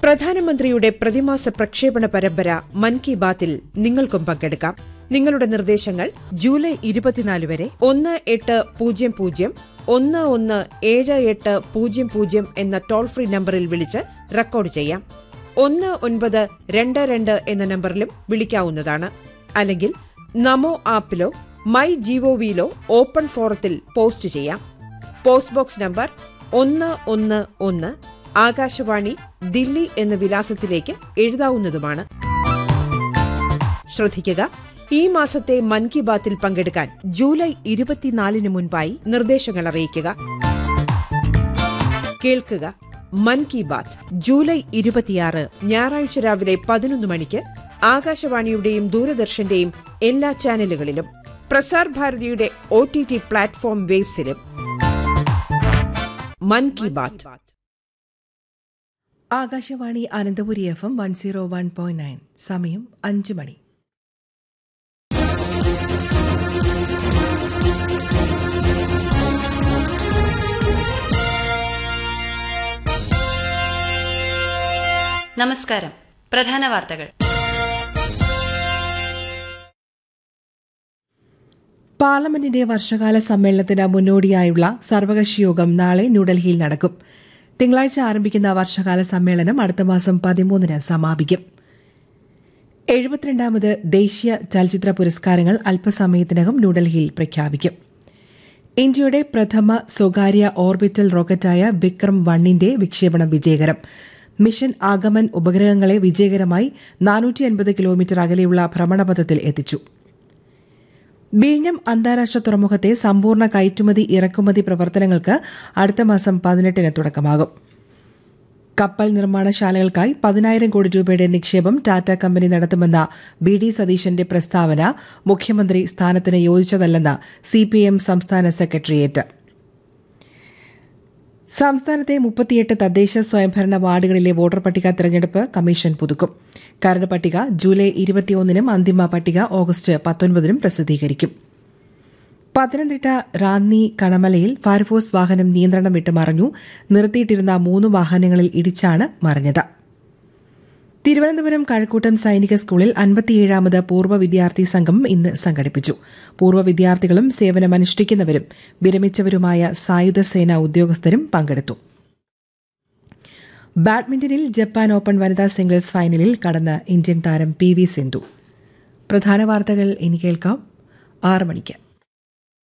പ്രധാനമന്ത്രിയുടെ പ്രതിമാസ പ്രക്ഷേപണ പരമ്പര മൻ കി ബാത്തിൽ നിങ്ങൾക്കും പങ്കെടുക്കാം നിങ്ങളുടെ നിർദ്ദേശങ്ങൾ ജൂലൈ ഇരുപത്തിനാല് വരെ ഒന്ന് എട്ട് പൂജ്യം പൂജ്യം ഒന്ന് ഒന്ന് ഏഴ് എട്ട് പൂജ്യം പൂജ്യം എന്ന ടോൾ ഫ്രീ നമ്പറിൽ വിളിച്ച് റെക്കോർഡ് ചെയ്യാം ഒന്ന് ഒൻപത് രണ്ട് രണ്ട് എന്ന നമ്പറിലും വിളിക്കാവുന്നതാണ് അല്ലെങ്കിൽ നമോ ആപ്പിലോ മൈ ജിഒവിയിലോ ഓപ്പൺ ഫോറത്തിൽ പോസ്റ്റ് ചെയ്യാം പോസ്റ്റ് ബോക്സ് നമ്പർ ഒന്ന് ഒന്ന് ഒന്ന് ആകാശവാണി ദില്ലി എന്ന വിലാസത്തിലേക്ക് എഴുതാവുന്നതുമാണ് ശ്രദ്ധിക്കുക ഈ മാസത്തെ മൻ കി ബാത്തിൽ പങ്കെടുക്കാൻ ജൂലൈ ഇരുപത്തിനാലിന് മുൻപായി നിർദ്ദേശങ്ങൾ അറിയിക്കുക കേൾക്കുക മൻ കി ബാത്ത് ജൂലൈ ഇരുപത്തിയാറ് ഞായറാഴ്ച രാവിലെ പതിനൊന്ന് മണിക്ക് ആകാശവാണിയുടെയും ദൂരദർശന്റെയും എല്ലാ ചാനലുകളിലും പ്രസാർ ഭാരതിയുടെ ഒ ടി ടി പ്ലാറ്റ്ഫോം വേബ്സിലും Mann Ki Baat Akashvani Ananthapuri F M one zero one point nine സമയം അഞ്ച് മണി നമസ്കാരം പ്രധാന വാർത്തകൾ പാർലമെന്റിന്റെ വർഷകാല സമ്മേളനത്തിന് മുന്നോടിയായുള്ള സർവകക്ഷി യോഗം നാളെ ന്യൂഡൽഹിയിൽ നടക്കും തിങ്കളാഴ്ച ആരംഭിക്കുന്ന വർഷകാല സമ്മേളനം അടുത്ത മാസം പതിമൂന്നിന് സമാപിക്കും എഴുപത്തിരണ്ടാമത് ദേശീയ ചലച്ചിത്ര പുരസ്കാരങ്ങൾ അല്പസമയത്തിനകം ന്യൂഡൽഹിയിൽ പ്രഖ്യാപിക്കും ഇന്ത്യയുടെ പ്രഥമ സ്വകാര്യ ഓർബിറ്റൽ റോക്കറ്റായ വിക്രം വണ്ണിന്റെ വിക്ഷേപണം വിജയകരം മിഷൻ ആഗമൻ ഉപഗ്രഹങ്ങളെ വിജയകരമായി നാനൂറ്റി അൻപത് കിലോമീറ്റർ അകലെയുള്ള ഭ്രമണപഥത്തിൽ എത്തിച്ചു വിഴിഞ്ഞം അന്താരാഷ്ട്ര തുറമുഖത്തെ സമ്പൂർണ്ണ കയറ്റുമതി ഇറക്കുമതി പ്രവർത്തനങ്ങൾക്ക് അടുത്ത മാസം പതിനെട്ടിന് തുടക്കമാകും കപ്പൽ നിർമ്മാണശാലകൾക്കായി പതിനായിരം കോടി രൂപയുടെ നിക്ഷേപം ടാറ്റ കമ്പനി നടത്തുമെന്ന ബി ഡി സതീശന്റെ പ്രസ്താവന മുഖ്യമന്ത്രി സ്ഥാനത്തിന് യോജിച്ചതല്ലെന്ന് സിപിഎം സംസ്ഥാന സെക്രട്ടേറിയറ്റ് സംസ്ഥാനത്തെ മുപ്പത്തിയെട്ട് തദ്ദേശ സ്വയംഭരണ വാർഡുകളിലെ വോട്ടർ പട്ടിക തെരഞ്ഞെടുപ്പ് കമ്മീഷൻ പുതുക്കും കരട് പട്ടിക ജൂലൈ ഇരുപത്തിയൊന്നിനും അന്തിമ പട്ടിക ഓഗസ്റ്റ് പത്തൊൻപതിനും പ്രസിദ്ധീകരിക്കും പത്തനംതിട്ട റാന്നി കണമലയിൽ ഫയർഫോഴ്സ് വാഹനം നിയന്ത്രണം വിട്ട് മറഞ്ഞു നിർത്തിയിട്ടിരുന്ന മൂന്ന് വാഹനങ്ങളിൽ ഇടിച്ചാണ് മറിഞ്ഞത് തിരുവനന്തപുരം കഴക്കൂട്ടം സൈനിക സ്കൂളിൽ അൻപത്തിയേഴാമത് പൂർവ്വ വിദ്യാർത്ഥി സംഘം ഇന്ന് സംഘടിപ്പിച്ചു പൂർവ്വ വിദ്യാർത്ഥികളും സേവനമനുഷ്ഠിക്കുന്നവരും വിരമിച്ചവരുമായ സായുധ സേന ഉദ്യോഗസ്ഥരും പങ്കെടുത്തു ബാഡ്മിന്റണിൽ ജപ്പാൻ ഓപ്പൺ വനിതാ സിംഗിൾസ് ഫൈനലിൽ കടന്ന ഇന്ത്യൻ താരം പി വി സിന്ധു പ്രധാന വാർത്തകൾ ഇനി കേൾക്കാം ആറ് മണിക്ക്